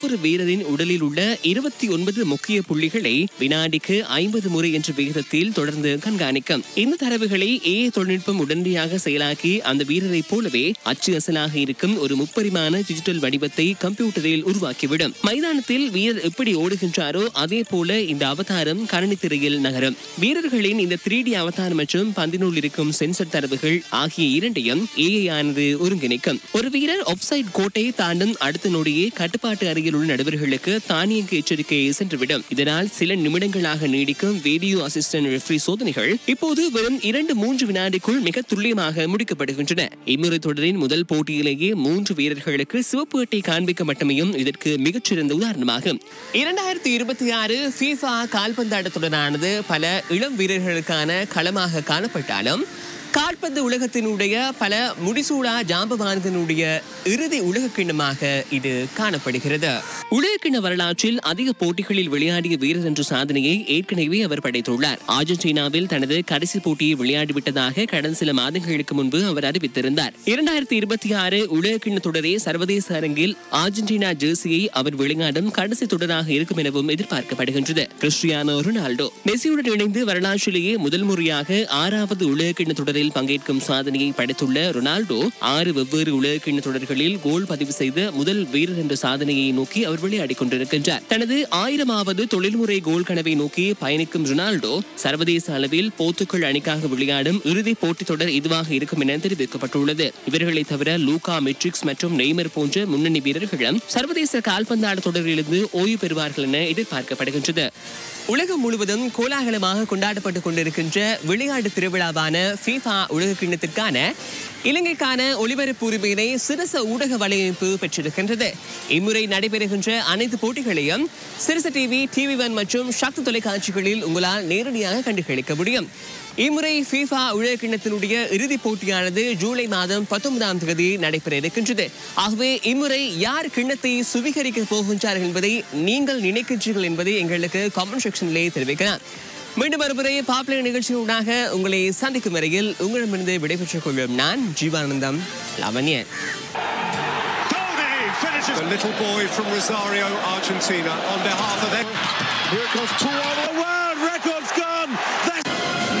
ஒரு வீரரின் உடலில் உள்ள இருபத்தி ஒன்பது முக்கிய புள்ளிகளை வினாடிக்கு ஐம்பது முறை என்ற விகிதத்தில் தொடர்ந்து கண்காணிக்கும் இந்த தரவுகளை ஏ தொழில்நுட்பம் உடனடியாக செயலாக்கி அந்த வீரரை போலவே அச்சு அசலாக இருக்கும் ஒரு முப்பரிமாண டிஜிட்டல் வடிவத்தை கம்ப்யூட்டரில் உருவாக்கிவிடும் மைதானத்தில் வீரர் எப்படி ஓடுகின்றாரோ அதே போல இந்த அவதாரம் கரணி திரையில் நகரும் வீரர்களின் இந்த த்ரீ டி அவதாரம் மற்றும் பந்தினுள் இருக்கும் சென்சர் தரவுகள் ஆகிய இரண்டையும் ஏஐ ஆனது ஒருங்கிணைக்கும் ஒரு வீரர் ஆஃப்சைட் கோட்டை தாண்டும் அடுத்த நொடியே கட்டுப்பாட்டு அருகில் உள்ள நடுவர்களுக்கு தானியங்கு எச்சரிக்கையை சென்றுவிடும் இதனால் சில நிமிடங்களாக நீடிக்கும் வீடியோ அசிஸ்டன்ட் ரெஃப்ரி சோதனைகள் இப்போது வெறும் இரண்டு மூன்று வினாடிக்குள் மிக துல்லியமாக முடிக்கப்படுகின்றன இம்முறை தொடரின் முதல் போட்டியிலேயே மூன்று வீரர்களுக்கு சிவப்பு அட்டை காண்பிக்கப்பட்டமையும் இதற்கு மிகச்சிறந்த உதாரணமாகும் இரண்டாயிரத்தி இருபத்தி ஆறு FIFA கால்பந்தாட்ட தொடரானது பல இளம் வீரர்களுக்கான களமாக காணப்பட்டாலும் கால்பந்து உலகத்தினுடைய பல முடிசூடா ஜாம்பவான்களுடைய இறுதி உலக கிண்ணமாக இது காணப்படுகிறது உலகக்கிண்ண வரலாற்றில் அதிக போட்டிகளில் விளையாடிய வீரர் என்ற சாதனையை ஏற்கனவே அவர் படைத்துள்ளார் அர்ஜென்டினாவில் தனது கடைசி போட்டியை விளையாடிவிட்டதாக கடந்த சில மாதங்களுக்கு முன்பு அவர் அறிவித்திருந்தார் இரண்டாயிரத்தி இருபத்தி ஆறு உலகக்கிண்ண தொடரே சர்வதேச அரங்கில் அர்ஜென்டினா ஜெர்சியை அவர் விளையாடும் கடைசி தொடராக இருக்கும் எனவும் எதிர்பார்க்கப்படுகின்றது கிறிஸ்டியானோ ரொனால்டோ மெஸ்ஸியுடன் இணைந்து வரலாற்றிலேயே முதல் முறையாக ஆறாவது உலகக்கிண்ண தொடரில் பங்கேற்கும் சாதனையை படைத்துள்ள ரொனால்டோ ஆறு வெவ்வேறு உலகக்கிண்ண தொடர்களில் கோல் பதிவு செய்த முதல் வீரர் என்ற சாதனையை நோக்கி அவர் விளையாடிக் கொண்டிருக்கின்றார் தனது ஆயிரமாவது தொழில்முறை கோல் கனவை நோக்கி பயணிக்கும் ரொனால்டோ சர்வதேச அளவில் போர்த்துக்கல் அணிக்காக விளையாடும் இறுதிப் போட்டித் தொடர் இதுவாக இருக்கும் என தெரிவிக்கப்பட்டுள்ளது இவர்களை தவிர லூகா மெட்ரிக்ஸ் மற்றும் நெய்மர் போன்ற முன்னணி வீரர்களும் சர்வதேச கால்பந்தாட்ட தொடரிலிருந்து ஓய்வு பெறுவார்கள் என எதிர்பார்க்கப்படுகின்றது உலகம் முழுவதும் கோலாகலமாக கொண்டாடப்பட்டுக் கொண்டிருக்கின்ற விளையாட்டு திருவிழாவான FIFA உலக கிண்ணத்திற்கான இலங்கைக்கான ஒளிபரப்பு உரிமையினை சிரச ஊடக வலையமைப்பு பெற்றிருக்கின்றது இம்முறை நடைபெறுகின்ற அனைத்து போட்டிகளையும் சிரச டிவி டிவி ஒன் மற்றும் சக்தி தொலைக்காட்சிகளில் உங்களால் நேரடியாக கண்டுகளிக்க முடியும் இம்முறை FIFA உலக கிண்ணத்தினுடைய இறுதிப் போட்டியானது ஜூலை மாதம் பத்தொன்பதாம் தேதி நடைபெற இருக்கின்றது ஆகவே இம்முறை யார் கிண்ணத்தை சுவீகரிக்க போகின்றார்கள் என்பதை நீங்கள் நினைக்கின்றீர்கள் என்பதை எங்களுக்கு காமெண்ட் செக்ஷனிலே தெரிவிக்கலாம் மீண்டும் ஒருமுறை பாப்புலர் நிகழ்ச்சியூடாக உங்களை சந்திக்கும் வரையில் உங்களிடமிருந்து விடைபெற்றுக் கொள்ளும் நான் Jeevanandam லவன்யன் Goldie finishes. The little boy from Rosario, Argentina, on behalf of them. Here comes Tuano